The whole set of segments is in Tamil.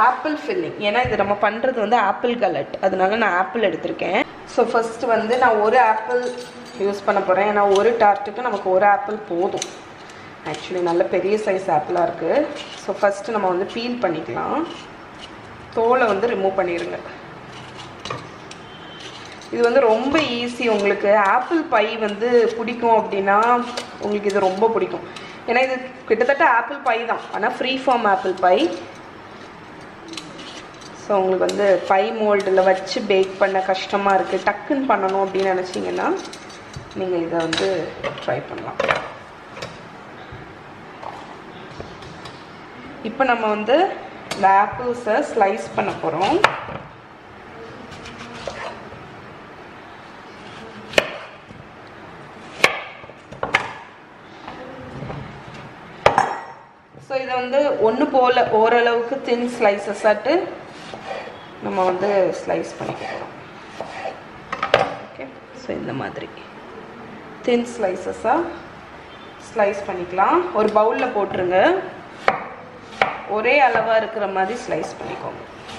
ஆப்பிள் ஃபில்லிங் ஏன்னா இது நம்ம பண்ணுறது வந்து ஆப்பிள் கலட் அதனால நான் ஆப்பிள் எடுத்திருக்கேன் ஸோ ஃபர்ஸ்ட் வந்து நான் ஒரு ஆப்பிள் யூஸ் பண்ண போகிறேன் ஏன்னா ஒரு டார்ட்டுக்கு நமக்கு ஒரு ஆப்பிள் போதும் ஆக்சுவலி நல்ல பெரிய சைஸ் ஆப்பிளாக இருக்குது ஸோ ஃபஸ்ட்டு நம்ம வந்து பீல் பண்ணிக்கலாம் தோலை வந்து ரிமூவ் பண்ணிடுங்க இது வந்து ரொம்ப ஈஸி உங்களுக்கு ஆப்பிள் பை வந்து பிடிக்கும் அப்படின்னா உங்களுக்கு இது ரொம்ப பிடிக்கும் ஏன்னா இது கிட்டத்தட்ட ஆப்பிள் பை தான் ஆனால் free form apple pie so உங்களுக்கு வந்து பை மோல்டில் வச்சு பேக் பண்ண கஷ்டமாக இருக்குது டக்குன்னு பண்ணணும் அப்படின்னு நினச்சிங்கன்னா நீங்கள் இதை வந்து ட்ரை பண்ணலாம் இப்போ நம்ம வந்து இந்த ஆப்பிள்ஸை ஸ்லைஸ் பண்ண போகிறோம் ஸோ இதை வந்து ஒன்று போல் ஓரளவுக்கு தின் ஸ்லைசஸ் ஆட்டு நம்ம வந்து ஸ்லைஸ் பண்ணிக்க போகிறோம் ஓகே ஸோ இந்த மாதிரி தின் ஸ்லைசஸாக ஸ்லைஸ் பண்ணிக்கலாம் ஒரு பவுலில் போட்டுருங்க ஒரே அளவாக இருக்கிற மாதிரி ஸ்லைஸ் பண்ணிக்கோங்க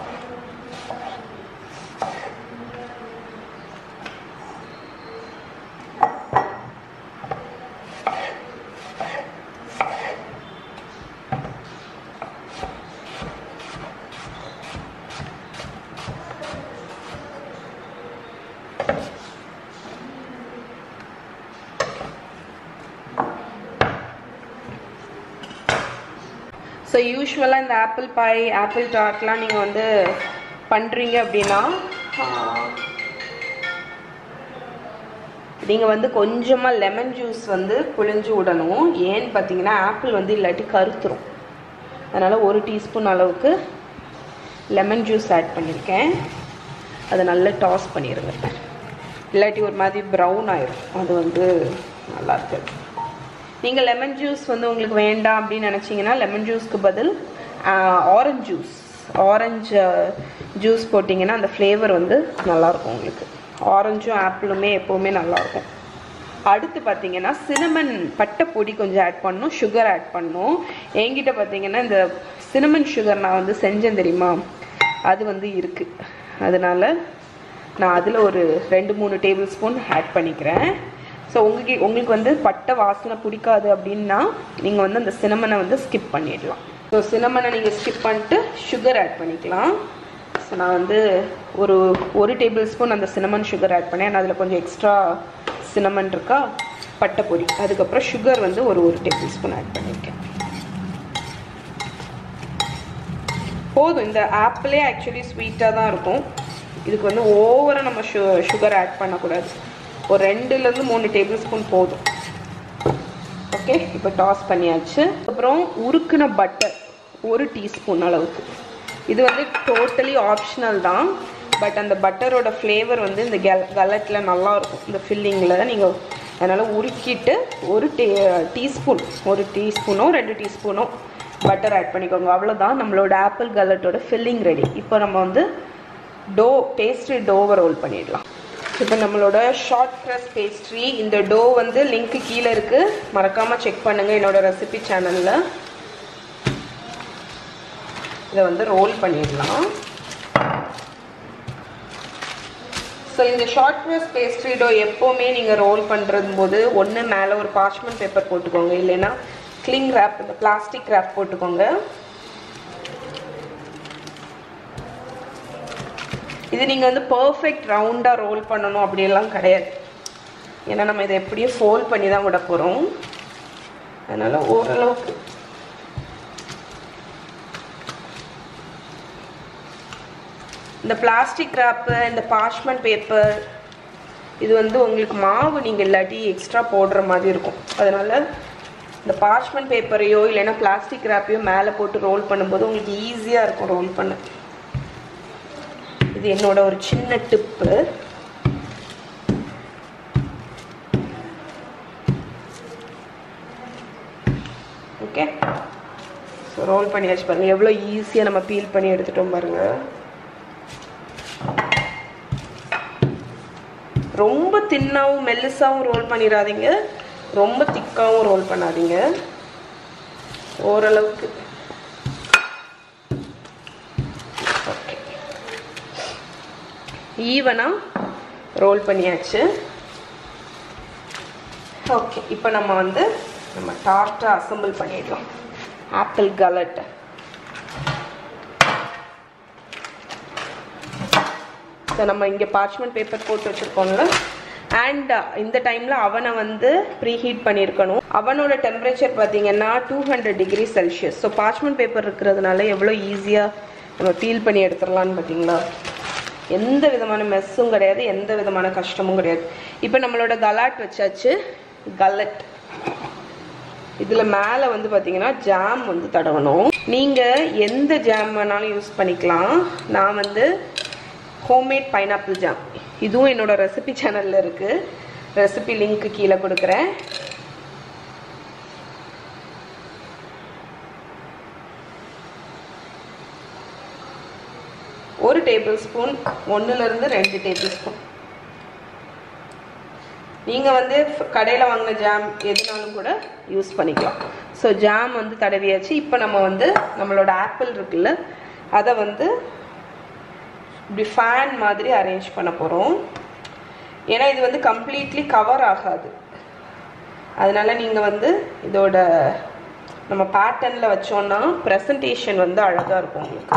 ஸோ யூஸ்வலாக இந்த ஆப்பிள் பை ஆப்பிள் டார்ட்லாம் நீங்கள் வந்து பண்ணுறீங்க அப்படின்னா நீங்கள் வந்து கொஞ்சமாக லெமன் ஜூஸ் வந்து புழிஞ்சு விடணும் ஏன்னு பார்த்தீங்கன்னா ஆப்பிள் வந்து இல்லாட்டி கருத்துரும் அதனால் ஒரு டீஸ்பூன் அளவுக்கு லெமன் ஜூஸ் ஆட் பண்ணியிருக்கேன் அதை நல்லா டாஸ் பண்ணிடுங்க இல்லாட்டி ஒரு மாதிரி ப்ரௌன் ஆயிடும் அது வந்து நல்லா இருக்காது நீங்கள் லெமன் ஜூஸ் வந்து உங்களுக்கு வேண்டாம் அப்படின்னு நினச்சிங்கன்னா லெமன் ஜூஸ்க்கு பதில் ஆரஞ்ச் ஜூஸ் ஆரஞ்சு ஜூஸ் போட்டிங்கன்னா அந்த ஃப்ளேவர் வந்து நல்லாயிருக்கும் உங்களுக்கு ஆரஞ்சும் ஆப்பிளுமே எப்போவுமே நல்லாயிருக்கும் அடுத்து பார்த்தீங்கன்னா சினமன் பட்டை பொடி கொஞ்சம் ஆட் பண்ணணும் சுகர் ஆட் பண்ணணும் என்கிட்ட பார்த்தீங்கன்னா இந்த சினமன் சுகர் நான் வந்து செஞ்சேன் தெரியுமா அது வந்து இருக்குது அதனால் நான் அதில் ஒரு ரெண்டு மூணு டேபிள் ஸ்பூன் ஆட் பண்ணிக்கிறேன் ஸோ உங்களுக்கு உங்களுக்கு வந்து பட்டை வாசனை பிடிக்காது அப்படின்னா நீங்கள் வந்து அந்த சினமனை வந்து ஸ்கிப் பண்ணிடலாம் ஸோ சினமனை நீங்கள் ஸ்கிப் பண்ணிட்டு சுகர் ஆட் பண்ணிக்கலாம் ஸோ நான் வந்து ஒரு ஒரு டேபிள் ஸ்பூன் அந்த சினமன் சுகர் ஆட் பண்ணேன் அதில் கொஞ்சம் எக்ஸ்ட்ரா சினமன் இருக்கா பட்டை பொடி அதுக்கப்புறம் சுகர் வந்து ஒரு ஒரு டேபிள் ஸ்பூன் ஆட் பண்ணியிருக்கேன் போதும் இந்த ஆப்பிளே ஆக்சுவலி ஸ்வீட்டாக தான் இருக்கும் இதுக்கு வந்து ஓவராக நம்ம சு சுகர் ஆட் பண்ணக்கூடாது ஒரு ரெண்டுலேருந்து மூணு டேபிள் ஸ்பூன் போதும் ஓகே இப்போ டாஸ் பண்ணியாச்சு அப்புறம் உருக்குன பட்டர் ஒரு டீஸ்பூன் அளவுக்கு இது வந்து டோட்டலி ஆப்ஷனல் தான் பட் அந்த பட்டரோட ஃப்ளேவர் வந்து இந்த கெல் கலட்டில் நல்லாயிருக்கும் இந்த ஃபில்லிங்கில் நீங்கள் அதனால் உருக்கிட்டு ஒரு டீ டீஸ்பூன் ஒரு டீஸ்பூனோ ரெண்டு டீஸ்பூனோ பட்டர் ஆட் பண்ணிக்கோங்க அவ்வளோதான் நம்மளோட ஆப்பிள் கலட்டோட ஃபில்லிங் ரெடி இப்போ நம்ம வந்து டோ பேஸ்ட்ரி டோவை ரோல் பண்ணிடலாம் இப்போ நம்மளோட ஷார்ட் க்ரஸ் பேஸ்ட்ரி இந்த டோ வந்து லிங்க் கீழே இருக்குது மறக்காமல் செக் பண்ணுங்கள் என்னோட ரெசிபி சேனலில் இதை வந்து ரோல் பண்ணிடலாம் ஸோ இந்த ஷார்ட் க்ரஸ் பேஸ்ட்ரி டோ எப்போவுமே நீங்கள் ரோல் பண்ணுறது போது ஒன்று மேலே ஒரு பார்ச்மெண்ட் பேப்பர் போட்டுக்கோங்க இல்லைன்னா கிளிங் ரேப் இந்த பிளாஸ்டிக் ரேப் போட்டுக்கோங்க இது நீங்கள் வந்து பர்ஃபெக்ட் ரவுண்டாக ரோல் பண்ணணும் அப்படியெல்லாம் கிடையாது ஏன்னா நம்ம இதை எப்படியும் ஃபோல்ட் பண்ணி தான் விட போகிறோம் அதனால் ஓரளவுக்கு இந்த பிளாஸ்டிக் ரேப்பு இந்த பார்ச்மெண்ட் பேப்பர் இது வந்து உங்களுக்கு மாவு நீங்கள் இல்லாட்டி எக்ஸ்ட்ரா போடுற மாதிரி இருக்கும் அதனால் இந்த பார்ச்மெண்ட் பேப்பரையோ இல்லைன்னா பிளாஸ்டிக் ரேப்பையோ மேலே போட்டு ரோல் பண்ணும்போது உங்களுக்கு ஈஸியாக இருக்கும் ரோல் பண்ண இது என்னோட ஒரு சின்ன டிப்பு ஓகே ஸோ ரோல் பண்ணியாச்சு பாருங்கள் எவ்வளோ ஈஸியாக நம்ம பீல் பண்ணி எடுத்துட்டோம் பாருங்கள் ரொம்ப தின்னாவும் மெல்லிசாவும் ரோல் பண்ணிடாதீங்க ரொம்ப திக்காவும் ரோல் பண்ணாதீங்க ஓரளவுக்கு ஓகே ஈவனாக ரோல் பண்ணியாச்சு ஓகே இப்போ நம்ம வந்து நம்ம டார்ட்டை அசம்பிள் பண்ணிடலாம் ஆப்பிள் கலட் ஸோ நம்ம இங்கே பார்ச்மெண்ட் பேப்பர் போட்டு வச்சுருக்கோம்ல அண்ட் இந்த டைமில் அவனை வந்து ப்ரீஹீட் பண்ணியிருக்கணும் அவனோட டெம்பரேச்சர் பார்த்தீங்கன்னா two hundred degree Celsius so parchment paper இருக்கிறதுனால எவ்வளோ ஈஸியாக நம்ம ஃபீல் பண்ணி எடுத்துடலான்னு பார்த்தீங்களா எந்த விதமான மெஸ்ஸும் கிடையாது எந்த விதமான கஷ்டமும் கிடையாது இப்போ நம்மளோட கலாட் வச்சாச்சு கலட் இதில் மேலே வந்து பார்த்தீங்கன்னா ஜாம் வந்து தடவணும் நீங்கள் எந்த ஜாம் வேணாலும் யூஸ் பண்ணிக்கலாம் நான் வந்து ஹோம்மேட் பைனாப்பிள் ஜாம் இதுவும் என்னோட ரெசிபி சேனலில் இருக்குது ரெசிபி லிங்க் கீழே கொடுக்குறேன் ஒரு டேபிள் ஸ்பூன் ஒன்றுலேருந்து ரெண்டு டேபிள் ஸ்பூன் நீங்கள் வந்து கடையில் வாங்கின ஜாம் எதுனாலும் கூட யூஸ் பண்ணிக்கலாம் ஸோ ஜாம் வந்து தடவியாச்சு இப்போ நம்ம வந்து நம்மளோட ஆப்பிள் இருக்குல்ல அதை வந்து இப்படி ஃபேன் மாதிரி அரேஞ்ச் பண்ண போகிறோம் ஏன்னா இது வந்து கம்ப்ளீட்லி கவர் ஆகாது அதனால நீங்கள் வந்து இதோட நம்ம பேட்டர்னில் வச்சோன்னா ப்ரெசன்டேஷன் வந்து அழகாக இருக்கும் உங்களுக்கு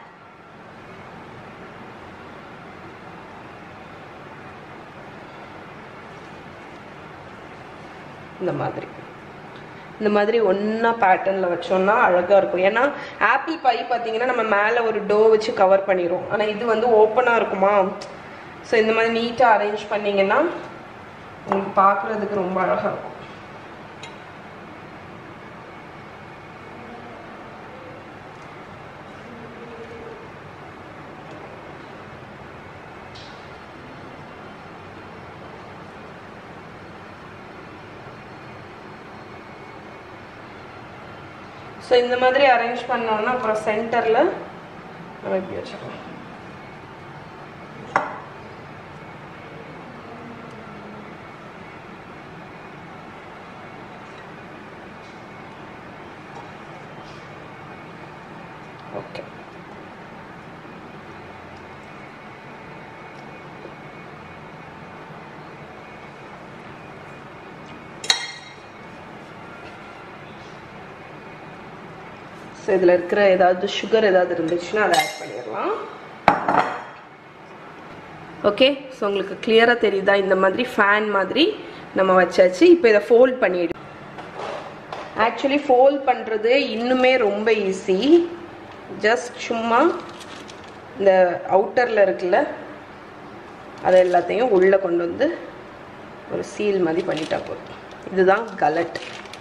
இந்த மாதிரி இந்த மாதிரி ஒன்றா பேட்டர்னில் வச்சோம்னா அழகாக இருக்கும் ஏன்னா ஆப்பிள் பை பார்த்தீங்கன்னா நம்ம மேலே ஒரு டோ வச்சு கவர் பண்ணிடுவோம் ஆனால் இது வந்து ஓப்பனாக இருக்குமா ஸோ இந்த மாதிரி நீட்டாக அரேஞ்ச் பண்ணிங்கன்னா உங்களுக்கு பார்க்குறதுக்கு ரொம்ப அழகாக இருக்கும் ஸோ இந்த மாதிரி அரேஞ்ச் பண்ணோம்னா அப்புறம் சென்டரில் நம்ம இப்படி வச்சுக்கலாம் ஓகே ஸோ இதில் இருக்கிற ஏதாவது சுகர் ஏதாவது இருந்துச்சுன்னா அதை ஆட் பண்ணிடலாம் ஓகே ஸோ உங்களுக்கு கிளியராக தெரியுதா இந்த மாதிரி ஃபேன் மாதிரி நம்ம வச்சாச்சு இப்போ இதை ஃபோல்ட் பண்ணிடு ஆக்சுவலி ஃபோல்ட் பண்ணுறது இன்னுமே ரொம்ப ஈஸி ஜஸ்ட் சும்மா இந்த அவுட்டரில் இருக்குல்ல அதை எல்லாத்தையும் உள்ளே கொண்டு வந்து ஒரு சீல் மாதிரி பண்ணிட்டா போதும் இதுதான் கலட்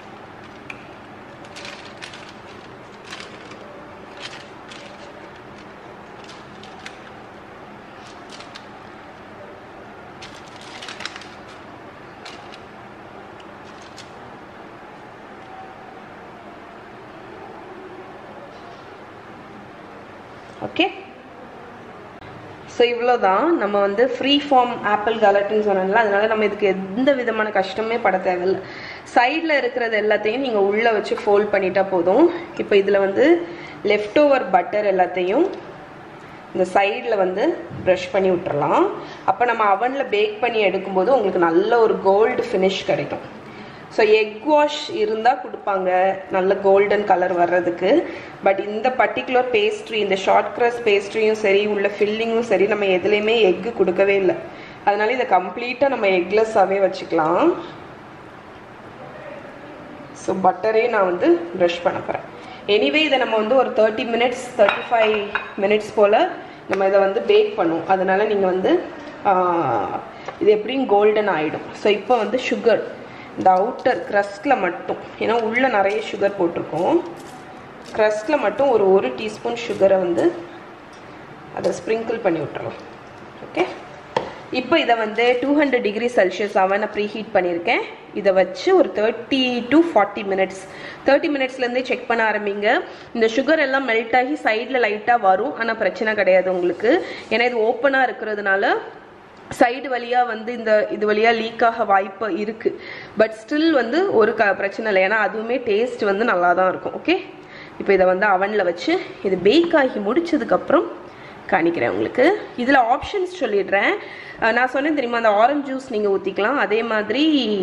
ஓகே ஸோ இவ்வளோதான் நம்ம வந்து ஃப்ரீ ஃபார்ம் ஆப்பிள் கலட்டுன்னு சொன்னோம்ல அதனால நம்ம இதுக்கு எந்த விதமான கஷ்டமே பட தேவையில்லை சைடில் இருக்கிறது எல்லாத்தையும் நீங்கள் உள்ளே வச்சு ஃபோல்ட் பண்ணிட்டா போதும் இப்போ இதில் வந்து லெஃப்ட் ஓவர் பட்டர் எல்லாத்தையும் இந்த சைடில் வந்து ப்ரஷ் பண்ணி விட்டுறலாம் அப்போ நம்ம அவனில் பேக் பண்ணி எடுக்கும்போது உங்களுக்கு நல்ல ஒரு கோல்டு ஃபினிஷ் கிடைக்கும் ஸோ எக் வாஷ் இருந்தால் கொடுப்பாங்க நல்ல கோல்டன் கலர் வர்றதுக்கு பட் இந்த பர்டிகுலர் பேஸ்ட்ரி இந்த ஷார்ட் க்ரஸ் பேஸ்ட்ரியும் சரி உள்ள ஃபில்லிங்கும் சரி நம்ம எதுலேயுமே எக்கு கொடுக்கவே இல்லை அதனால இதை கம்ப்ளீட்டாக நம்ம எக்லெஸ்ஸாகவே வச்சுக்கலாம் ஸோ பட்டரே நான் வந்து ப்ரஷ் பண்ண போகிறேன் எனிவே இதை நம்ம வந்து ஒரு thirty minutes thirty five minutes போல் நம்ம இதை வந்து பேக் பண்ணுவோம் அதனால நீங்கள் வந்து இது எப்படியும் கோல்டன் ஆகிடும் ஸோ இப்போ வந்து சுகர் இந்த அவுட்டர் க்ரஸ்டில் மட்டும் ஏன்னா உள்ளே நிறைய சுகர் போட்டிருக்கோம் க்ரஸ்டில் மட்டும் ஒரு ஒரு டீஸ்பூன் சுகரை வந்து அதை ஸ்ப்ரிங்கிள் பண்ணி விட்டுறலாம் ஓகே இப்போ இதை வந்து டூ ஹண்ட்ரட் டிகிரி செல்சியஸ் அவனை ப்ரீ ஹீட் பண்ணியிருக்கேன் இதை வச்சு ஒரு thirty to forty minutes thirty மினிட்ஸ்லேருந்தே செக் பண்ண ஆரம்பிங்க இந்த சுகர் எல்லாம் மெல்ட் ஆகி சைடில் லைட்டாக வரும் ஆனால் பிரச்சனை கிடையாது உங்களுக்கு ஏன்னா இது ஓப்பனாக இருக்கிறதுனால சைடு வழியாக வந்து இந்த இது வழியாக லீக் ஆக வாய்ப்பு இருக்குது பட் ஸ்டில் வந்து ஒரு க பிரச்சனை இல்லை ஏன்னா அதுவுமே டேஸ்ட் வந்து நல்லா தான் இருக்கும் ஓகே இப்போ இதை வந்து அவனில் வச்சு இது பேக் ஆகி முடிச்சதுக்கப்புறம் காணிக்கிறேன் உங்களுக்கு இதில் ஆப்ஷன்ஸ் சொல்லிடுறேன் அஹ் நான் சொன்னேன் தெரியுமா அந்த ஆரஞ்சு ஜூஸ் நீங்கள் ஊற்றிக்கலாம் அதே மாதிரி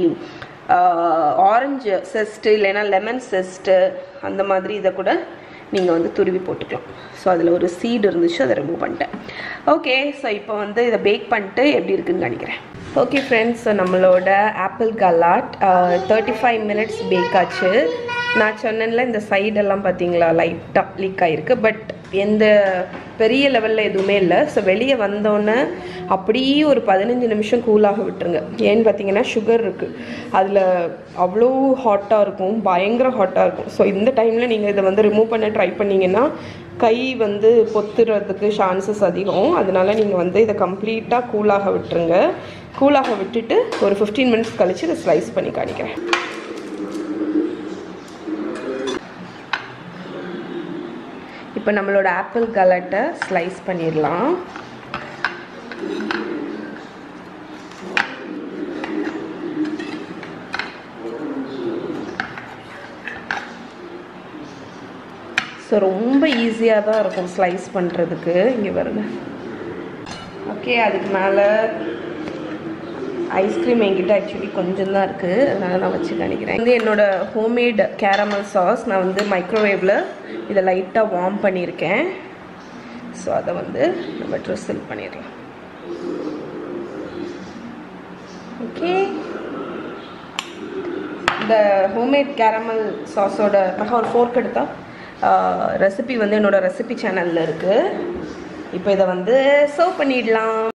ஆரஞ்சு செஸ்ட்டு இல்லைன்னா லெமன் செஸ்ட்டு அந்த மாதிரி இதை கூட நீங்கள் வந்து துருவி போட்டுக்கலாம் ஸோ அதில் ஒரு சீடு இருந்துச்சு அதை ரிமூவ் பண்ணிட்டேன் ஓகே ஸோ இப்போ வந்து இதை பேக் பண்ணிட்டு எப்படி இருக்குன்னு காணிக்கிறேன் ஓகே ஃப்ரெண்ட்ஸ் நம்மளோட apple galette thirty five minutes bake ஆச்சு நான் சொன்னேன்ல இந்த சைடெல்லாம் பார்த்தீங்களா லைட்டாக லீக் ஆகிருக்கு பட் எந்த பெரிய லெவலில் எதுவுமே இல்லை ஸோ வெளியே வந்தோன்னே அப்படியே ஒரு பதினஞ்சு நிமிஷம் கூலாக விட்டுருங்க ஏன்னு பார்த்தீங்கன்னா சுகர் இருக்குது அதில் அவ்வளோ ஹாட்டாக இருக்கும் பயங்கர ஹாட்டாக இருக்கும் ஸோ இந்த டைமில் நீங்கள் இதை வந்து ரிமூவ் பண்ண ட்ரை பண்ணிங்கன்னா கை வந்து பொத்துறதுக்கு சான்சஸ் அதிகம் அதனால நீங்கள் வந்து இதை கம்ப்ளீட்டாக கூலாக விட்டுருங்க கூலாக விட்டுட்டு ஒரு ஃபிஃப்டீன் மினிட்ஸ் கழித்து இதை ஸ்லைஸ் பண்ணி காணிக்கிறேன் இப்போ நம்மளோட ஆப்பிள் கலட்டை ஸ்லைஸ் பண்ணிடலாம் ஸோ ரொம்ப ஈஸியாக தான் இருக்கும் ஸ்லைஸ் பண்ணுறதுக்கு இங்கே வருங்க ஓகே அதுக்கு மேலே ஐஸ்கிரீம் என்கிட்ட ஆக்சுவலி கொஞ்சம் தான் இருக்குது அதனால நான் வச்சு காணிக்கிறேன் வந்து என்னோட ஹோம்மேட் கேரமல் சாஸ் நான் வந்து மைக்ரோவேவில் இதை லைட்டாக வார்ம் பண்ணியிருக்கேன் ஸோ அதை வந்து நம்ம ட்ரெஸ்ஸில் பண்ணிடலாம் ஓகே இந்த ஹோம்மேட் கேரமல் சாஸோட மகா ஒரு ஃபோர்க் எடுத்தா ரெசிபி வந்து என்னோட ரெசிபி சேனலில் இருக்குது இப்போ இதை வந்து சர்வ் பண்ணிடலாம்